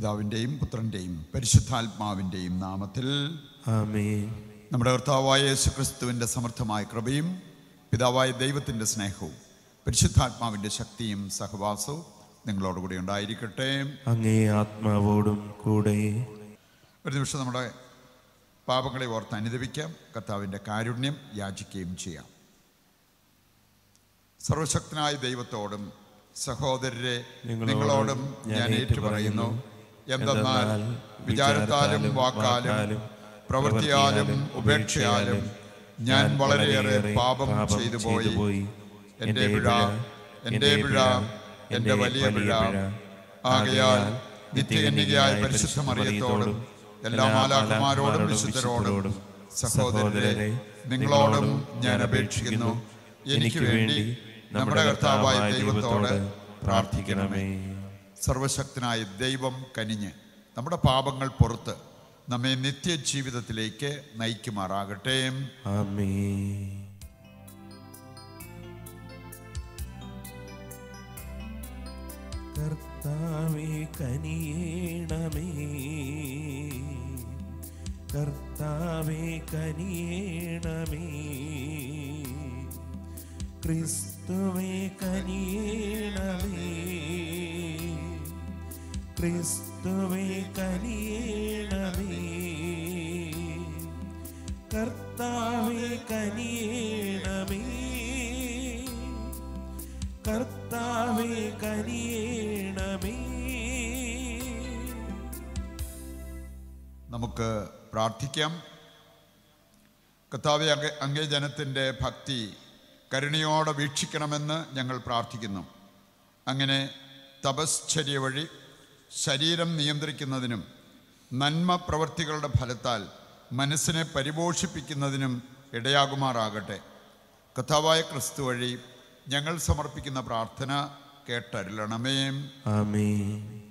പിതാവിൻ്റെയും പുത്രൻ്റെയും പരിശുദ്ധാത്മാവിൻ്റെയും നാമത്തിൽ ആമേൻ നമ്മുടെ കർത്താവായ യേശു ക്രിസ്തുവിൻ്റെ സമർത്ഥമായ കൃപയും പിതാവായ ദൈവത്തിൻ്റെ സ്നേഹവും പരിശുദ്ധാത്മാവിൻ്റെ ശക്തിയും സഹവാസവും നിങ്ങളോടുകൂടി ഉണ്ടായിരിക്കട്ടെ അങ്ങേ ആത്മാവോടും കൂടെ ഒരു നിമിഷം നമ്മുടെ പാപങ്ങളെ ഓർത്ത് അനുദപിക്കാം കർത്താവിൻ്റെ കാരുണ്യം യാചിക്കുകയും ചെയ്യാം സർവശക്തനായ ദൈവത്തോടും സഹോദരരെ നിങ്ങളോടും നിങ്ങളോടും ഞാൻ ഏറ്റുപറയുന്നു എന്തെന്നാൽ വിചാരത്താലും വാക്കാലും പ്രവൃത്തിയാലും ഉപേക്ഷയാലും ഞാൻ വളരെയേറെ പാപം ചെയ്തു പോയി എൻ്റെ പിഴ എൻ്റെ പിഴ എൻ്റെ വലിയ പിഴ ആകയാൽ നിത്യകന്യകയായ പരിശുദ്ധ മറിയത്തോടും എല്ലാ മാലാഖമാരോടും വിശുദ്ധരോടും സഹോദരരെ നിങ്ങളോടും ഞാൻ അപേക്ഷിക്കുന്നു എനിക്ക് വേണ്ടി നമ്മുടെ കർത്താവായ ദൈവത്തോട് പ്രാർത്ഥിക്കണമേ സർവശക്തനായ ദൈവം കനിഞ്ഞ് നമ്മുടെ പാപങ്ങൾ പുറത്ത് നമ്മെ നിത്യജീവിതത്തിലേക്ക് നയിക്കുമാറാകട്ടെ ആമേൻ കർത്താവേ കനിയേണമേ കർത്താവേ കനിയേണമേ ക്രിസ്തുവേ കനിയേണമേ ക്രിസ്തുവേ കനിയേണമേ കർത്താവേ കനിയേണമേ കർത്താവേ കനിയേണമേ നമുക്ക് പ്രാർത്ഥിക്കാം കർത്താവെ അങ്ങേ അങ്ങേ ജനത്തിൻ്റെ ഭക്തി കരുണയോടെ വീക്ഷിക്കണമെന്ന് ഞങ്ങൾ പ്രാർത്ഥിക്കുന്നു അങ്ങനെ തപശ്ചര്യ വഴി ശരീരം നിയന്ത്രിക്കുന്നതിനും നന്മ പ്രവൃത്തികളുടെ ഫലത്താൽ മനസ്സിനെ പരിപോഷിപ്പിക്കുന്നതിനും ഇടയാകുമാറാകട്ടെ കഥാവായ ക്രിസ്തു വഴി ഞങ്ങൾ സമർപ്പിക്കുന്ന പ്രാർത്ഥന കേട്ടരുളണമേ ആമേൻ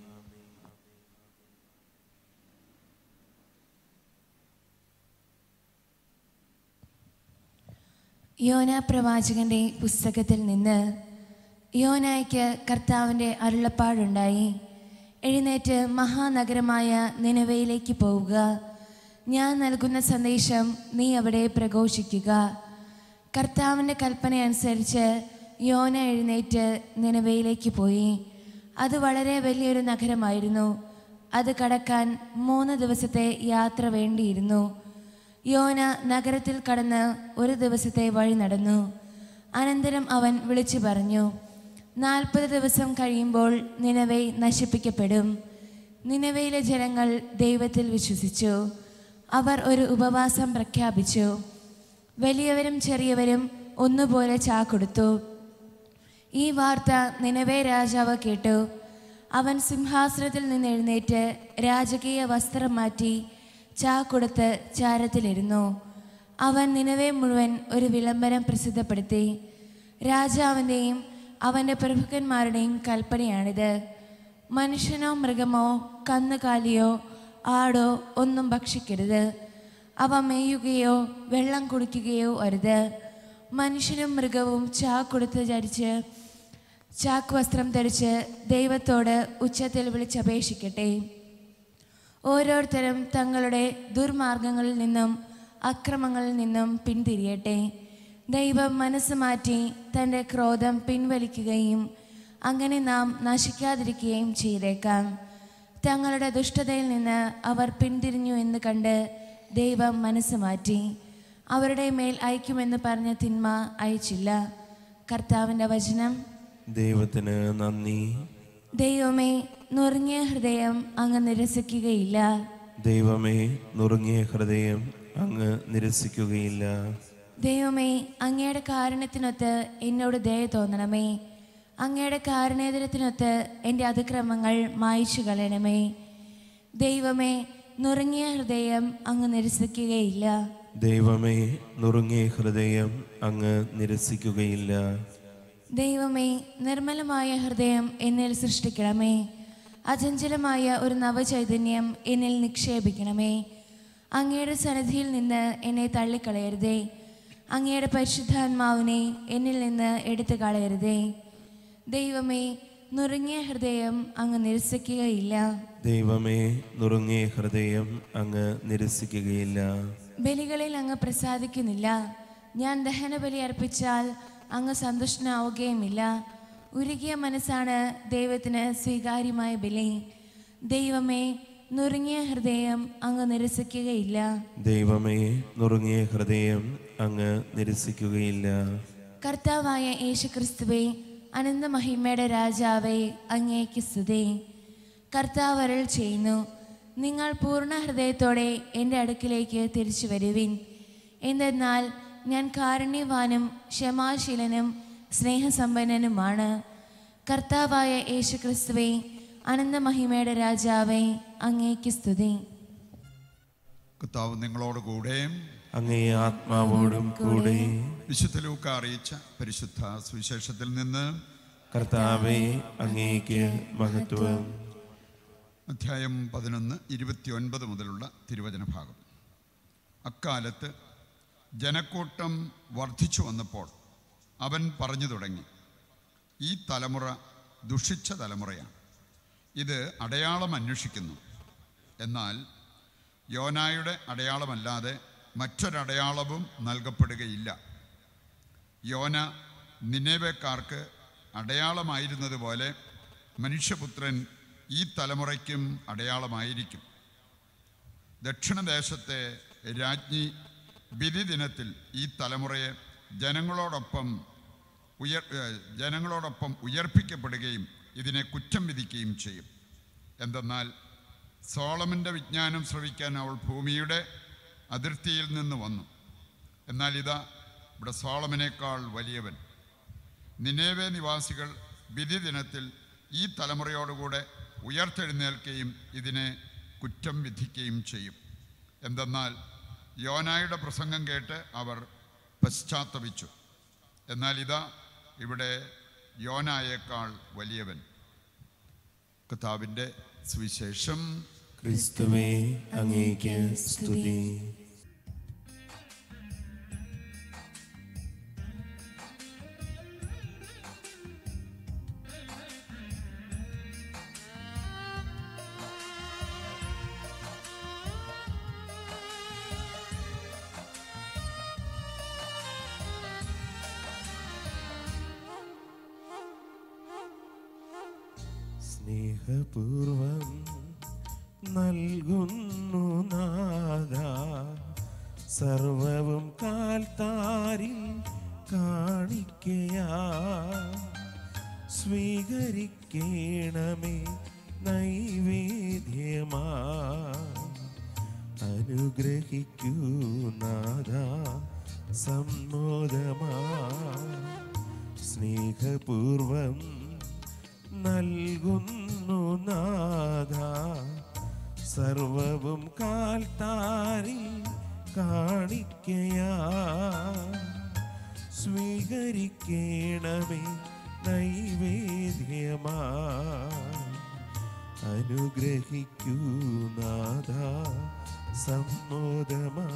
യോന പ്രവാചകന്റെ പുസ്തകത്തിൽ നിന്ന് യോനായ്ക്ക് കർത്താവിൻ്റെ അരുളപ്പാടുണ്ടായി എഴുന്നേറ്റ് മഹാനഗരമായ നിനവയിലേക്ക് പോവുക ഞാൻ നൽകുന്ന സന്ദേശം നീ അവിടെ പ്രഘോഷിക്കുക കർത്താവിൻ്റെ കൽപ്പന അനുസരിച്ച് യോന എഴുന്നേറ്റ് നിനവയിലേക്ക് പോയി അത് വളരെ വലിയൊരു നഗരമായിരുന്നു അത് കടക്കാൻ മൂന്ന് ദിവസത്തെ യാത്ര വേണ്ടിയിരുന്നു യോന നഗരത്തിൽ കടന്ന് ഒരു ദിവസത്തെ വഴി നടന്നു അനന്തരം അവൻ വിളിച്ചു പറഞ്ഞു നാൽപ്പത് ദിവസം കഴിയുമ്പോൾ നിലവെ നശിപ്പിക്കപ്പെടും നിലവയിലെ ജനങ്ങൾ ദൈവത്തിൽ വിശ്വസിച്ചു അവർ ഒരു ഉപവാസം പ്രഖ്യാപിച്ചു വലിയവരും ചെറിയവരും ഒന്നുപോലെ ചാക്കൊടുത്തു ഈ വാർത്ത നിലവേ രാജാവ് കേട്ടു അവൻ സിംഹാസനത്തിൽ നിന്ന് എഴുന്നേറ്റ് രാജകീയ വസ്ത്രം മാറ്റി ചാക്കൊടുത്ത് ചാരത്തിലിരുന്നു അവൻ നിലവേ മുഴുവൻ ഒരു വിളംബരം പ്രസിദ്ധപ്പെടുത്തി രാജാവിൻ്റെയും അവൻ്റെ പ്രഭുക്കന്മാരുടെയും കൽപ്പനയാണിത് മനുഷ്യനോ മൃഗമോ കന്നുകാലിയോ ആടോ ഒന്നും ഭക്ഷിക്കരുത് അവ മേയുകയോ വെള്ളം കുടിക്കുകയോ അരുത് മനുഷ്യനും മൃഗവും ചാക്കൊടുത്ത് ധരിച്ച് ചാക്ക് വസ്ത്രം ധരിച്ച് ദൈവത്തോട് ഉച്ചത്തിൽ വിളിച്ചപേക്ഷിക്കട്ടെ ഓരോരുത്തരും തങ്ങളുടെ ദുർമാർഗങ്ങളിൽ നിന്നും അക്രമങ്ങളിൽ നിന്നും പിന്തിരിയട്ടെ ദൈവം മനസ്സ് മാറ്റി തൻ്റെ ക്രോധം പിൻവലിക്കുകയും അങ്ങനെ നാം നശിക്കാതിരിക്കുകയും ചെയ്തേക്കാം തങ്ങളുടെ ദുഷ്ടതയിൽ നിന്ന് അവർ പിന്തിരിഞ്ഞു എന്ന് കണ്ട് ദൈവം മനസ്സ് മാറ്റി അവരുടെ മേൽ അയക്കുമെന്ന് പറഞ്ഞ തിന്മ അയച്ചില്ല കർത്താവിൻ്റെ വചനം ദൈവത്തിന് നന്ദി ദൈവമേ നുറുങ്ങിയ ഹൃദയം അങ്ങ് നിരസിക്കുകയില്ല ദൈവമേ നുറുങ്ങിയ ഹൃദയം അങ്ങ് നിരസിക്കുകയില്ല ദൈവമേ അങ്ങയുടെ കാരണത്തിനൊത്ത് എന്നോട് ദയ തോന്നണമേ അങ്ങയുടെ കാരണേതരത്തിനൊത്ത് എൻ്റെ അതിക്രമങ്ങൾ മായ്ച്ചു കളയണമേ ദൈവമേ നുറുങ്ങിയ ഹൃദയം അങ്ങ് നിരസിക്കുകയില്ല ദൈവമേ നുറുങ്ങിയ ഹൃദയം അങ്ങ് നിരസിക്കുകയില്ല ദൈവമേ നിർമ്മലമായ ഹൃദയം എന്നിൽ സൃഷ്ടിക്കണമേ അചഞ്ചലമായ ഒരു നവചൈതന്യം എന്നിൽ നിക്ഷേപിക്കണമേ അങ്ങയുടെ സന്നിധിയിൽ നിന്ന് എന്നെ തള്ളിക്കളയരുതേ അങ്ങയുടെ പരിശുദ്ധാത്മാവിനെ എന്നിൽ നിന്ന് എടുത്തു കളയരുതേ ദൈവമേ നുറുങ്ങിയ ഹൃദയം അങ്ങ് നിരസിക്കുകയില്ല ദൈവമേ നുറുങ്ങിയ ഹൃദയം അങ്ങ് നിരസിക്കുകയില്ല ബലികളിൽ അങ്ങ് പ്രസാദിക്കുന്നില്ല ഞാൻ ദഹനബലി അർപ്പിച്ചാൽ അങ്ങ് സന്തുഷ്ടനാവുകയുമില്ല ഉരുകിയ മനസ്സാണ് ദൈവത്തിന് സ്വീകാര്യമായ ബലി ദൈവമേ നുറുങ്ങിയ ഹൃദയം അങ്ങ് നിരസിക്കുകയില്ല ദൈവമേ നുറുങ്ങിയ ഹൃദയം അങ്ങ് നിരസിക്കുകയില്ല കർത്താവായ യേശുക്രിസ്തുവേ അനന്ത മഹിമയുടെ രാജാവേ അങ്ങേക്ക് സ്തുതി കർത്താവ് അരുൾ ചെയ്യുന്നു നിങ്ങൾ പൂർണ്ണ ഹൃദയത്തോടെ എൻ്റെ അടുക്കിലേക്ക് തിരിച്ചു വരുവിൻ എന്തെന്നാൽ ഞാൻ കാരുണ്യവാനും ക്ഷമാശീലനും സ്നേഹസമ്പന്നനുമാണ് കർത്താവായ യേശുക്രിസ്തുവേ അനന്ത മഹിമയുടെ രാജാവേ അങ്ങേക്ക് സ്തുതി കർത്താവ് നിങ്ങളോട് കൂടെ അങ്ങേ ആത്മാവോടും കൂടെ വിശുദ്ധ ലൂക്ക അറിയിച്ച പരിശുദ്ധ സുവിശേഷത്തിൽ നിന്ന് കർത്താവെ അങ്ങേക്ക് മഹത്വം അധ്യായം പതിനൊന്ന് ഇരുപത്തിയൊൻപത് മുതലുള്ള തിരുവചന ഭാഗം അക്കാലത്ത് ജനക്കൂട്ടം വർദ്ധിച്ചു വന്നപ്പോൾ അവൻ പറഞ്ഞു തുടങ്ങി ഈ തലമുറ ദുഷിച്ച തലമുറയാണ് ഇത് അടയാളം അന്വേഷിക്കുന്നു എന്നാൽ യോനായുടെ അടയാളമല്ലാതെ മറ്റൊരടയാളവും നൽകപ്പെടുകയില്ല യോന നിന്നേവേക്കാർക്ക് അടയാളമായിരുന്നതുപോലെ മനുഷ്യപുത്രൻ ഈ തലമുറയ്ക്കും അടയാളമായിരിക്കും ദക്ഷിണദേശത്തെ രാജ്ഞി വിധി ദിനത്തിൽ ഈ തലമുറയെ ജനങ്ങളോടൊപ്പം ഉയർ ഏഹ് ജനങ്ങളോടൊപ്പം ഉയർപ്പിക്കപ്പെടുകയും ഇതിനെ കുറ്റം വിധിക്കുകയും ചെയ്യും എന്തെന്നാൽ സോളമൻ്റെ വിജ്ഞാനം ശ്രവിക്കാൻ അവൾ ഭൂമിയുടെ അതിർത്തിയിൽ നിന്ന് വന്നു എന്നാൽ ഇതാ ഇവിടെ സോളമനേക്കാൾ വലിയവൻ നിനേവെ നിവാസികൾ വിധി ദിനത്തിൽ ഈ തലമുറയോടുകൂടെ ഉയർത്തെഴുന്നേൽക്കുകയും ഇതിനെ കുറ്റം വിധിക്കുകയും ചെയ്യും എന്തെന്നാൽ യോനായുടെ പ്രസംഗം കേട്ട് അവർ പശ്ചാത്തപിച്ചു എന്നാൽ ഇതാ ഇവിടെ യോനായേക്കാൾ വലിയവൻ കർത്താവിൻ്റെ സുവിശേഷം ക്രിസ്തുവേ അങ്ങേക്ക് സ്തുതി സ്നേഹപൂർവം നൽകുന്നു നാദ സർവവും കാൽത്താരിൽ കാണിക്കയാ സ്വീകരിക്കണമേ നൈവേദ്യമാ അനുഗ്രഹിക്കൂ നാദ സമ്മോദമാ സ്നേഹപൂർവം നൽകുന്നു നാഥ സർവവും കാൽത്താരിൽ കാണിക്കയാ സ്വീകരിക്കണമേ നൈവേദ്യമാ അനുഗ്രഹിക്കൂ നാഥ സമ്മോദമാ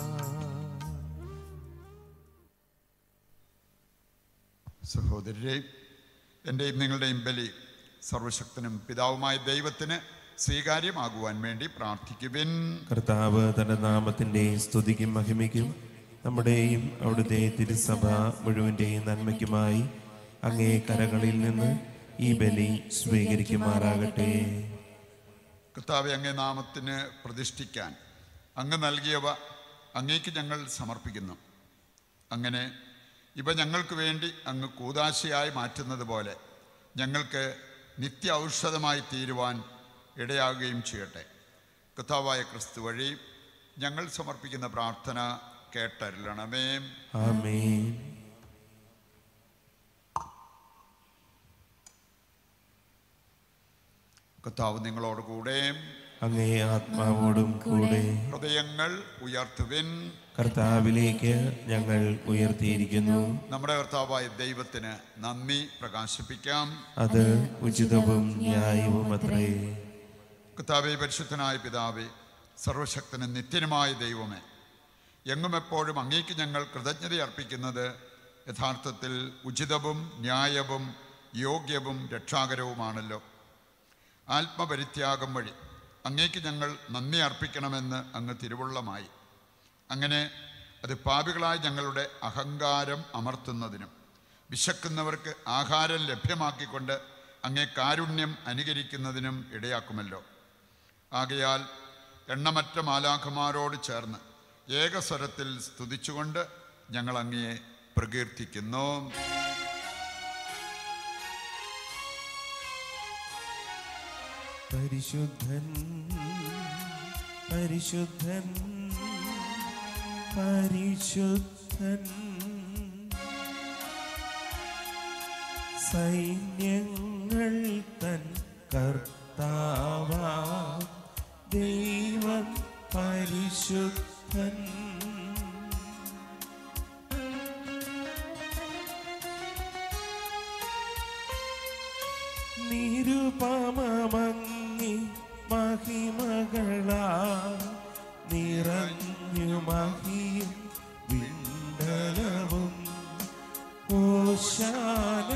സഹോദരരെ എൻ്റെയും നിങ്ങളുടെയും ബലി സർവശക്തനും പിതാവുമായ ദൈവത്തിന് സ്വീകാര്യമാകുവാൻ വേണ്ടി പ്രാർത്ഥിക്കുവിൻ കർത്താവ് തന്റെ നാമത്തിന്റെ സ്തുതിക്കും മഹിമയ്ക്കും നമ്മുടെയും അവിടുത്തെ തിരുസഭ മുഴുവന്റെയും നന്മയ്ക്കുമായി അങ്ങേ കരകളിൽ നിന്ന് ഈ ബലി സ്വീകരിക്കുമാറാകട്ടെ കർത്താവെ അങ്ങേ നാമത്തിന് പ്രതിഷ്ഠിക്കാൻ അങ്ങ് നൽകിയവ അങ്ങേക്ക് ഞങ്ങൾ സമർപ്പിക്കുന്നു അങ്ങനെ ഇവ ഞങ്ങൾക്ക് വേണ്ടി അങ്ങ് കൂതാശയായി മാറ്റുന്നത് പോലെ ഞങ്ങൾക്ക് നിത്യ ഔഷധമായി തീരുവാൻ ഇടയാകുകയും ചെയ്യട്ടെ കർത്താവായ ക്രിസ്തു വഴി ഞങ്ങൾ സമർപ്പിക്കുന്ന പ്രാർത്ഥന കേട്ടരുളണമേ ആമേൻ കർത്താവ് നിങ്ങളോട് കൂടെ അങ്ങേ ആത്മാവോടും കൂടെ ഹൃദയങ്ങൾ ഉയർത്തുവിൻ കർത്താവിലേക്ക് ഞങ്ങൾ ഉയർത്തിയിരിക്കുന്നു നമ്മുടെ കർത്താവായ ദൈവത്തിന് നന്ദി പ്രകാശിപ്പിക്കാം അത് ഉചിതവും ന്യായവും അത്രേ കർത്താവെ പരിശുദ്ധനായ പിതാവേ സർവശക്തനും നിത്യനുമായ ദൈവമേ എങ്ങും എപ്പോഴും അങ്ങേക്ക് ഞങ്ങൾ കൃതജ്ഞത അർപ്പിക്കുന്നത് യഥാർത്ഥത്തിൽ ഉചിതവും ന്യായവും യോഗ്യവും രക്ഷാകരവുമാണല്ലോ ആത്മപരിത്യാഗം വഴി അങ്ങേക്ക് ഞങ്ങൾ നന്ദി അർപ്പിക്കണമെന്ന് അങ്ങ് തിരുവുള്ളമായി അങ്ങനെ അത് പാപികളായ ഞങ്ങളുടെ അഹങ്കാരം അമർത്തുന്നതിനും വിശക്കുന്നവർക്ക് ആഹാരം ലഭ്യമാക്കിക്കൊണ്ട് അങ്ങേ കാരുണ്യം അനുകരിക്കുന്നതിനും ഇടയാക്കുമല്ലോ ആകയാൽ എണ്ണമറ്റ മാലാഖമാരോട് ചേർന്ന് ഏകസ്വരത്തിൽ സ്തുതിച്ചുകൊണ്ട് ഞങ്ങൾ അങ്ങയെ പ്രകീർത്തിക്കുന്നു പരിശുദ്ധൻ പരിശുദ്ധൻ പരിശുദ്ധൻ സൈന്യങ്ങൾ തൻ കർത്താവ ദൈവം പരിശുദ്ധൻ നിരുപമങ്ങി മഹിമകളാ നിറഞ്ഞു മഹിയും വിണ്ടലവും ഓശാന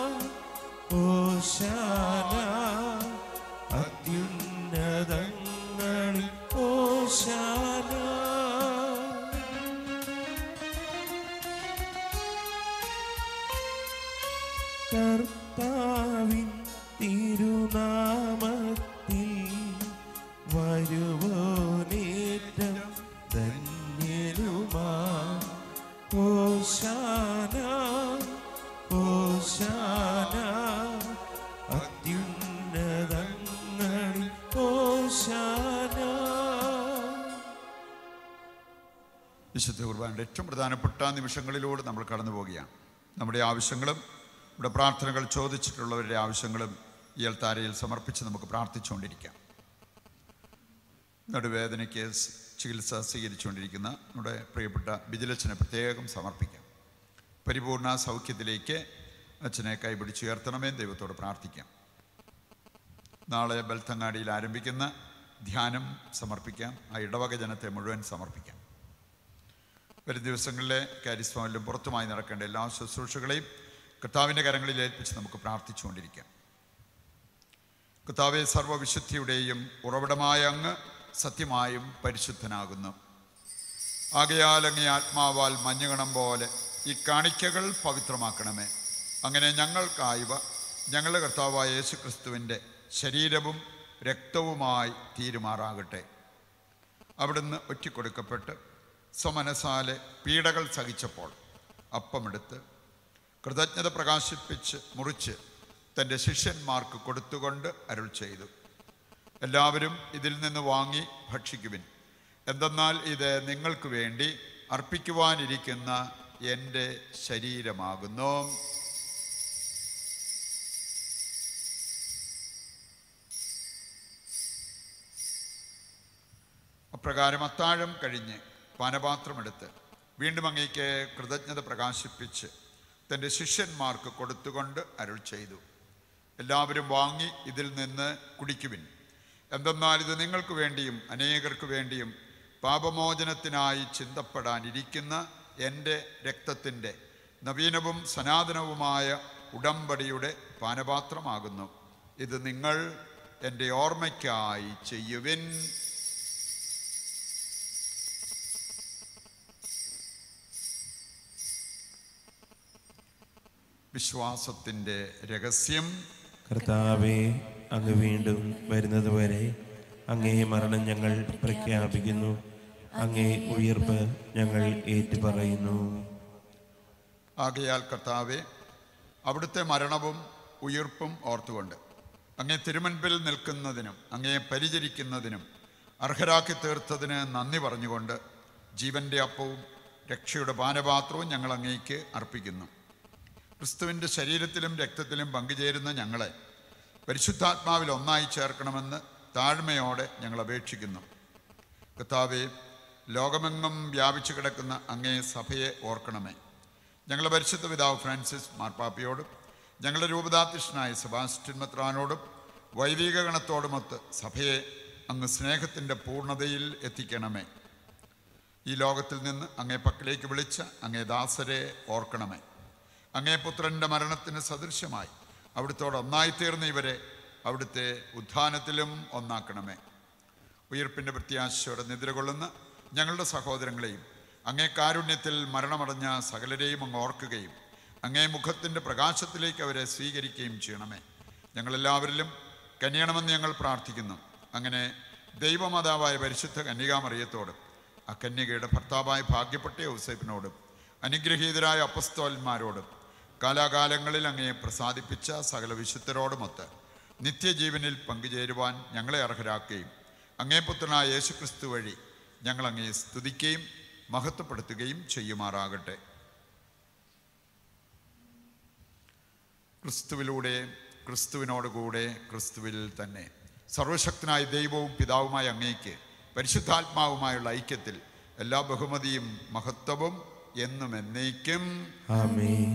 ഓശാന അത്യുന്നതങ്ങളിൽ ഓശാന കർത്താവിൻ തിരുനാമത്തിൽ വരുവോനേറ്റം ധന്യനുമാ ഓശാന ഓശാന അത്യുന്നതങ്ങളിൽ ഓശാന വിശുദ്ധ കുർബാനയുടെ ഏറ്റവും പ്രധാനപ്പെട്ട നിമിഷങ്ങളിലൂടെ നമ്മൾ കടന്നു പോവുകയാണ് നമ്മുടെ ആവശ്യങ്ങളും നമ്മുടെ പ്രാർത്ഥനകൾ ചോദിച്ചിട്ടുള്ളവരുടെ ആവശ്യങ്ങളും ഈ അൽത്താരയിൽ സമർപ്പിച്ച് നമുക്ക് പ്രാർത്ഥിച്ചുകൊണ്ടിരിക്കാം നടുവേദനയ്ക്ക് സ് ചികിത്സ സ്വീകരിച്ചുകൊണ്ടിരിക്കുന്ന നമ്മുടെ പ്രിയപ്പെട്ട ബിജിലച്ചനെ പ്രത്യേകം സമർപ്പിക്കാം പരിപൂർണ സൗഖ്യത്തിലേക്ക് അച്ഛനെ കൈപിടിച്ചുയർത്തണമേ ദൈവത്തോട് പ്രാർത്ഥിക്കാം നാളെ ബൽത്തങ്ങാടിയിൽ ആരംഭിക്കുന്ന ധ്യാനം സമർപ്പിക്കാം ആ ഇടവക ജനത്തെ മുഴുവൻ സമർപ്പിക്കാം വരും ദിവസങ്ങളിലെ കാരിസ്മാവിലും പുറത്തുമായി നടക്കേണ്ട എല്ലാ ശുശ്രൂഷകളെയും കർത്താവിൻ്റെ കരങ്ങളിൽ ഏൽപ്പിച്ച് നമുക്ക് പ്രാർത്ഥിച്ചുകൊണ്ടിരിക്കാം കർത്താവെ സർവവിശുദ്ധിയുടെയും ഉറവിടമായ അങ്ങ് സത്യമായും പരിശുദ്ധനാകുന്നു ആകയാൽ അങ്ങേ ആത്മാവാൽ മഞ്ഞുകണം പോലെ ഈ കാണിക്കകൾ പവിത്രമാക്കണമേ അങ്ങനെ ഞങ്ങൾക്കായവ ഞങ്ങളുടെ കർത്താവായ യേശു ക്രിസ്തുവിൻ്റെ ശരീരവും രക്തവുമായി തീരുമാറാകട്ടെ അവിടുന്ന് ഒറ്റിക്കൊടുക്കപ്പെട്ട് സ്വമനസാലെ പീഡകൾ സഹിച്ചപ്പോൾ അപ്പമെടുത്ത് കൃതജ്ഞത പ്രകാശിപ്പിച്ച് മുറിച്ച് തൻ്റെ ശിഷ്യന്മാർക്ക് കൊടുത്തുകൊണ്ട് അരുൾ ചെയ്തു എല്ലാവരും ഇതിൽ നിന്ന് വാങ്ങി ഭക്ഷിക്കുവിൻ എന്തെന്നാൽ ഇത് നിങ്ങൾക്ക് വേണ്ടി അർപ്പിക്കുവാനിരിക്കുന്ന എൻ്റെ ശരീരമാകുന്നു അപ്രകാരം അത്താഴം കഴിഞ്ഞ് പാനപാത്രമെടുത്ത് വീണ്ടും അങ്ങേക്ക് കൃതജ്ഞത പ്രകാശിപ്പിച്ച് തൻ്റെ ശിഷ്യന്മാർക്ക് കൊടുത്തുകൊണ്ട് അരുൾ ചെയ്തു എല്ലാവരും വാങ്ങി ഇതിൽ നിന്ന് കുടിക്കുവിൻ എന്തെന്നാൽ ഇത് നിങ്ങൾക്ക് വേണ്ടിയും അനേകർക്ക് വേണ്ടിയും പാപമോചനത്തിനായി ചിന്തപ്പെടാനിരിക്കുന്ന എൻ്റെ രക്തത്തിൻ്റെ നവീനവും സനാതനവുമായ ഉടമ്പടിയുടെ പാനപാത്രമാകുന്നു ഇത് നിങ്ങൾ എൻ്റെ ഓർമ്മയ്ക്കായി ചെയ്യുവിൻ വിശ്വാസത്തിൻ്റെ രഹസ്യം കർത്താവെ അങ്ങ് വീണ്ടും വരുന്നതുവരെ അങ്ങേ മരണം ഞങ്ങൾ പ്രഖ്യാപിക്കുന്നു അങ്ങേ ഉയർപ്പ് ഞങ്ങൾ ഏറ്റുപറയുന്നു ആകയാൽ കർത്താവെ അവിടുത്തെ മരണവും ഉയിർപ്പും ഓർത്തുകൊണ്ട് അങ്ങേ തിരുമൻപിൽ നിൽക്കുന്നതിനും അങ്ങയെ പരിചരിക്കുന്നതിനും അർഹരാക്കി തീർത്തതിന് നന്ദി പറഞ്ഞുകൊണ്ട് ജീവൻ്റെ അപ്പവും രക്ഷയുടെ പാനപാത്രവും ഞങ്ങൾ അങ്ങേക്ക് അർപ്പിക്കുന്നു ക്രിസ്തുവിൻ്റെ ശരീരത്തിലും രക്തത്തിലും പങ്കുചേരുന്ന ഞങ്ങളെ പരിശുദ്ധാത്മാവിൽ ഒന്നായി ചേർക്കണമെന്ന് താഴ്മയോടെ ഞങ്ങൾ അപേക്ഷിക്കുന്നു കർത്താവെ ലോകമെങ്ങും വ്യാപിച്ചു കിടക്കുന്ന അങ്ങേ സഭയെ ഓർക്കണമേ ഞങ്ങളുടെ പരിശുദ്ധ പിതാവ് ഫ്രാൻസിസ് മാർപ്പാപ്പയോടും ഞങ്ങളുടെ രൂപതാധ്യക്ഷനായ സെബാസ്റ്റ്യൻ മെത്രാനോടും വൈദിക ഗണത്തോടുമൊത്ത് സഭയെ അങ്ങ് സ്നേഹത്തിൻ്റെ പൂർണ്ണതയിൽ എത്തിക്കണമേ ഈ ലോകത്തിൽ നിന്ന് അങ്ങേ പക്കലേക്ക് വിളിച്ച അങ്ങേ ദാസരെ ഓർക്കണമേ അങ്ങേ പുത്രൻ്റെ മരണത്തിന് സദൃശ്യമായി അവിടുത്തോട് ഒന്നായിത്തീർന്ന ഇവരെ അവിടുത്തെ ഉത്ഥാനത്തിലും ഒന്നാക്കണമേ ഉയർപ്പിൻ്റെ പ്രത്യാശയോടെ നിദ്രകൊള്ളുന്ന ഞങ്ങളുടെ സഹോദരങ്ങളെയും അങ്ങേ കാരുണ്യത്തിൽ മരണമടഞ്ഞ സകലരെയും അങ്ങ് ഓർക്കുകയും അങ്ങേ മുഖത്തിൻ്റെ പ്രകാശത്തിലേക്ക് അവരെ സ്വീകരിക്കുകയും ചെയ്യണമേ ഞങ്ങളെല്ലാവരിലും കനിയണമെന്ന് ഞങ്ങൾ പ്രാർത്ഥിക്കുന്നു അങ്ങനെ ദൈവമാതാവായ പരിശുദ്ധ കന്യകാമറിയത്തോടും ആ കന്യകയുടെ ഭർത്താവായ ഭാഗ്യപ്പെട്ട ഔസേപ്പിനോടും അനുഗ്രഹീതരായ അപ്പസ്തോലന്മാരോടും കാലാകാലങ്ങളിൽ അങ്ങയെ പ്രസാദിപ്പിച്ച സകല വിശുദ്ധരോടുമൊത്ത് നിത്യജീവനിൽ പങ്കുചേരുവാൻ ഞങ്ങളെ അർഹരാക്കുകയും അങ്ങേ പുത്രനായ യേശുക്രിസ്തു വഴി ഞങ്ങൾ അങ്ങയെ സ്തുതിക്കുകയും മഹത്വപ്പെടുത്തുകയും ചെയ്യുമാറാകട്ടെ ക്രിസ്തുവിലൂടെ ക്രിസ്തുവിനോടുകൂടെ ക്രിസ്തുവിൽ തന്നെ സർവശക്തനായ ദൈവവും പിതാവുമായ അങ്ങേക്ക് പരിശുദ്ധാത്മാവുമായുള്ള ഐക്യത്തിൽ എല്ലാ ബഹുമതിയും മഹത്വവും എന്നും എന്നേക്കും ആമേൻ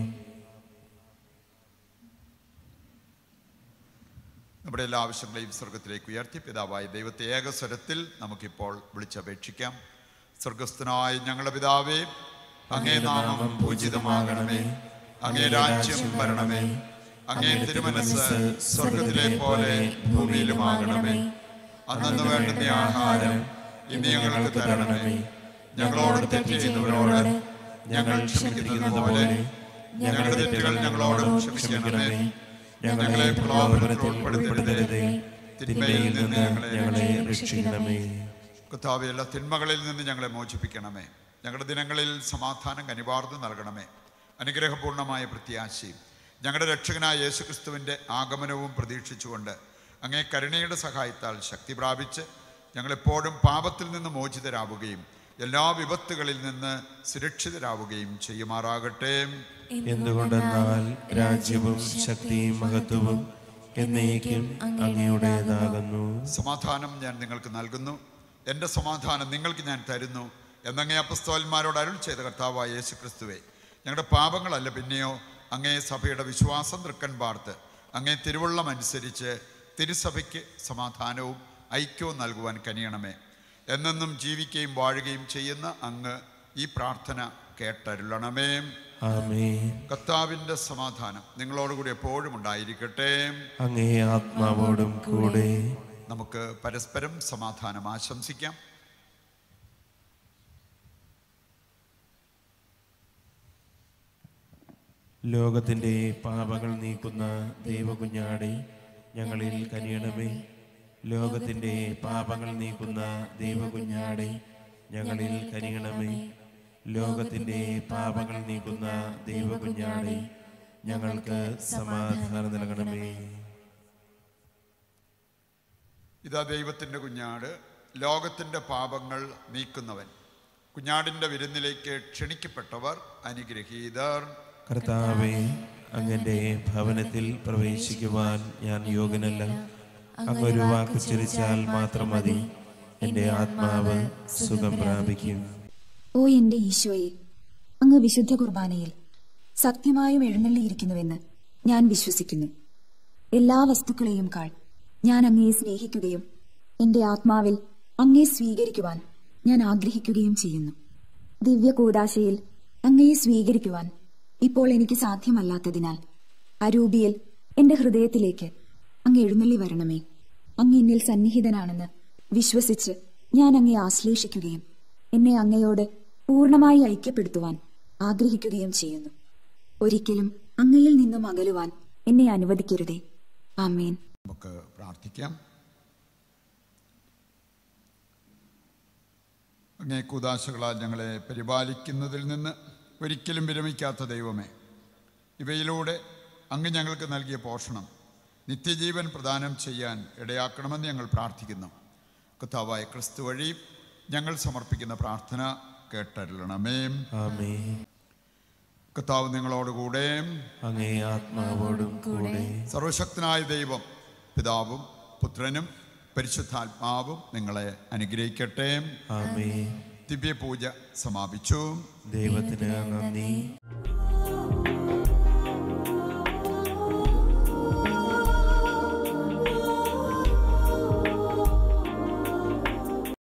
നമ്മുടെ എല്ലാ ആവശ്യങ്ങളെയും സ്വർഗത്തിലേക്ക് ഉയർത്തി പിതാവായ ദൈവത്തെ ഏകസ്വരത്തിൽ നമുക്കിപ്പോൾ വിളിച്ചപേക്ഷിക്കാം സ്വർഗസ്ഥനായ ഞങ്ങളുടെ പിതാവേ അങ്ങേ നാമം പൂജിതമാകണമേ അങ്ങേ രാജ്യം വരണമേ അങ്ങേ തിരുമനസ് സ്വർഗത്തിലെ പോലെ ഭൂമിയിലുമാകണമേ അന്നു വേണ്ടുന്ന ആഹാരം ഇന്ന് ഞങ്ങൾക്ക് തരണമേ ഞങ്ങളോട് തെറ്റ് ചെയ്യുന്നവരോട് ഞങ്ങൾ ക്ഷമിക്കുന്നത് പോലെ ഞങ്ങളുടെ തെറ്റുകൾ ഞങ്ങളോടും ക്ഷമിക്കണമേ ഞങ്ങളെ പ്രലോഭനത്തിൽ ഉൾപ്പെടുത്തരുതേ തിന്മയിൽ നിന്ന് ഞങ്ങളെ രക്ഷിക്കണമേ കർത്താവെ എല്ലാ തിന്മകളിൽ നിന്ന് ഞങ്ങളെ മോചിപ്പിക്കണമേ ഞങ്ങളുടെ ദിനങ്ങളിൽ സമാധാനം കനിവാർന്ന് നൽകണമേ അനുഗ്രഹപൂർണമായ പ്രത്യാശയും ഞങ്ങളുടെ രക്ഷകനായ യേശുക്രിസ്തുവിൻ്റെ ആഗമനവും പ്രതീക്ഷിച്ചുകൊണ്ട് അങ്ങേ കരുണയുടെ സഹായത്താൽ ശക്തി പ്രാപിച്ച് ഞങ്ങളെപ്പോഴും പാപത്തിൽ നിന്ന് മോചിതരാവുകയും എല്ലാ വിപത്തുകളിൽ നിന്ന് സുരക്ഷിതരാവുകയും ചെയ്യുമാറാകട്ടെ എന്തുകൊണ്ടെന്നാൽ രാജ്യവും ശക്തിയും മഹത്വവും എന്നേക്കും അങ്ങയുടേതാകുന്നു സമാധാനം ഞാൻ നിങ്ങൾക്ക് നൽകുന്നു എൻ്റെ സമാധാനം നിങ്ങൾക്ക് ഞാൻ തരുന്നു എന്നങ്ങേ അപ്പസ്തോലന്മാരോട് അരുൾ ചെയ്ത കർത്താവായ യേശു ക്രിസ്തുവേ ഞങ്ങളുടെ പാപങ്ങളല്ല പിന്നെയോ അങ്ങേ സഭയുടെ വിശ്വാസം തൃക്കൻ പാർത്ത് അങ്ങേ തിരുവള്ളം അനുസരിച്ച് തിരുസഭയ്ക്ക് സമാധാനവും ഐക്യവും നൽകുവാൻ കനിയണമേ എന്നെന്നും ജീവിക്കുകയും വാഴുകയും ചെയ്യുന്ന അങ്ങ് ഈ പ്രാർത്ഥന കേട്ടരുളണമേ ആമേൻ കർത്താവിൻ്റെ സമാധാനം നിങ്ങളോടുകൂടി എപ്പോഴും ഉണ്ടായിരിക്കട്ടെ അങ്ങേ ആത്മാവോടും കൂടെ നമുക്ക് പരസ്പരം സമാധാനം ആശംസിക്കാം ലോകത്തിന്റെ പാപങ്ങൾ നീക്കുന്ന ദൈവകുഞ്ഞാടെ ഞങ്ങളിൽ കനിയണമേ ലോകത്തിന്റെ പാപങ്ങൾ നീക്കുന്ന ദൈവകുഞ്ഞാടെ ഞങ്ങളിൽ കനിയണമേ ലോകത്തിന്റെ പാപങ്ങൾ നീക്കുന്ന ദൈവകുഞ്ഞാടെ ഞങ്ങൾക്ക് സമാധാനം നൽകണമേ ഇതാ ദൈവത്തിൻ്റെ കുഞ്ഞാട് ലോകത്തിൻ്റെ പാപങ്ങൾ നീക്കുന്നവൻ കുഞ്ഞാടിൻ്റെ വിരുന്നിലേക്ക് ക്ഷണിക്കപ്പെട്ടവർ അനുഗ്രഹീതർ കർത്താവെ അങ്ങന്റെ ഭവനത്തിൽ പ്രവേശിക്കുവാൻ ഞാൻ യോഗ്യനല്ല അങ്ങൊരു വാക്ക് ചിരിച്ചാൽ മാത്രം മതി എൻ്റെ ആത്മാവ് സുഖം പ്രാപിക്കും ഓ എന്റെ ഈശോയെ അങ്ങ് വിശുദ്ധ കുർബാനയിൽ സത്യമായും എഴുന്നള്ളിയിരിക്കുന്നുവെന്ന് ഞാൻ വിശ്വസിക്കുന്നു എല്ലാ വസ്തുക്കളെയും കാൾ ഞാൻ അങ്ങയെ സ്നേഹിക്കുകയും എന്റെ ആത്മാവിൽ അങ്ങയെ സ്വീകരിക്കുവാൻ ഞാൻ ആഗ്രഹിക്കുകയും ചെയ്യുന്നു ദിവ്യ കൂടാശയിൽ അങ്ങയെ സ്വീകരിക്കുവാൻ ഇപ്പോൾ എനിക്ക് സാധ്യമല്ലാത്തതിനാൽ അരൂപിയിൽ എന്റെ ഹൃദയത്തിലേക്ക് അങ്ങ് എഴുന്നള്ളി വരണമേ അങ്ങ് എന്നിൽ സന്നിഹിതനാണെന്ന് വിശ്വസിച്ച് ഞാൻ അങ്ങയെ ആശ്ലേഷിക്കുകയും എന്നെ അങ്ങയോട് പൂർണ്ണമായി ഐക്യപ്പെടുത്തുവാൻ ആഗ്രഹിക്കുകയും ചെയ്യുന്നു ഒരിക്കലും അങ്ങയിൽ നിന്നും അകലുവാൻ എന്നെ അനുവദിക്കരുതേ ആമേൻ നമുക്ക് പ്രാർത്ഥിക്കാം അങ്ങേ കൂതാശകളാൽ ഞങ്ങളെ പരിപാലിക്കുന്നതിൽ നിന്ന് ഒരിക്കലും വിരമിക്കാത്ത ദൈവമേ ഇവയിലൂടെ അങ്ങ് ഞങ്ങൾക്ക് നൽകിയ പോഷണം നിത്യജീവൻ പ്രദാനം ചെയ്യാൻ ഇടയാക്കണമെന്ന് ഞങ്ങൾ പ്രാർത്ഥിക്കുന്നു കർത്താവായ ക്രിസ്തു വഴി ഞങ്ങൾ സമർപ്പിക്കുന്ന പ്രാർത്ഥന കേട്ടരുളണമേ ആമേ കർത്താവ് നിങ്ങളോടുകൂടെ അങ്ങേ ആത്മാവോടും കൂടെ സർവശക്തനായ ദൈവം പിതാവും പുത്രനും പരിശുദ്ധാത്മാവും നിങ്ങളെ അനുഗ്രഹിക്കട്ടെ ആമേ ദിവ്യപൂജ സമാപിച്ചു ദൈവത്തിന് നന്ദി